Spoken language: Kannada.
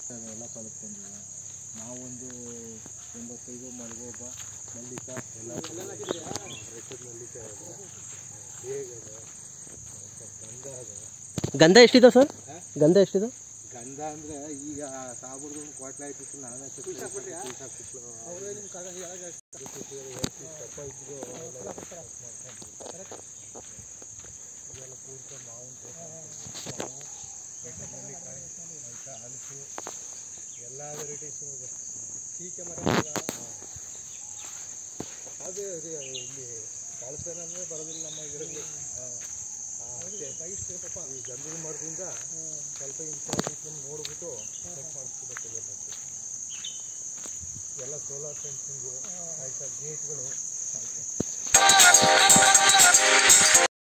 ಎಲ್ಲ ಫಲಕ್ಕೆ ಬಂದಿದೆ ನಾವೊಂದು ಎಂಬತ್ತೈದು ಮಲ್ಗೋಬ ಮಲ್ಲಿಕ ಎಲ್ಲ ರೆಟ್ಟದ ಮಲ್ಲಿಕ ಇದೆ ಹೇಗಿದೆ ಗಂಧ ಇದೆ ಗಂಧ ಎಷ್ಟಿದೆ ಸರ್ ಗಂಧ ಎಷ್ಟಿದೆ ಗಂಧ ಅಂದರೆ ಈಗ ಸಾಬುರ್ದು ಒಂದು ಕ್ವಾಟ್ಲೆ ಆಯ್ತಿತ್ತು ನಾವೇ ತಪ್ಪ ಇದ್ದು ಇದೆಲ್ಲ ಪೂರ್ತಿ ಮಾವಿನ ತೋಟ ಮಾವು ರೆಟ್ಟದ ಮಲ್ಲಿಕಾಯಿ ಆಯಿತಾ ಹಲಸು ಎಲ್ಲ ವೆರೈಟೀಸು ಟೀಕೆ ಮರ ಅದೇ ಅದೇ ಇಲ್ಲಿ ಕಳಪೆನ ಅಂದರೆ ಬರೋದಿಲ್ಲ ನಮ್ಮ ಇದರಲ್ಲಿ ಈ ಗಂಧದ ಮರದಿಂದ ಸ್ವಲ್ಪ ಇಂಚ್ ನೋಡ್ಬಿಟ್ಟು ಕಟ್ ಮಾಡಿಸ್ಬಿಟ್ಟು ಎಲ್ಲ ಸೋಲಾರ್ ಫೆನ್ಸಿಂಗು ಆಯ್ತಾ ಗೇಟ್ಗಳು ಆಯ್ತಾ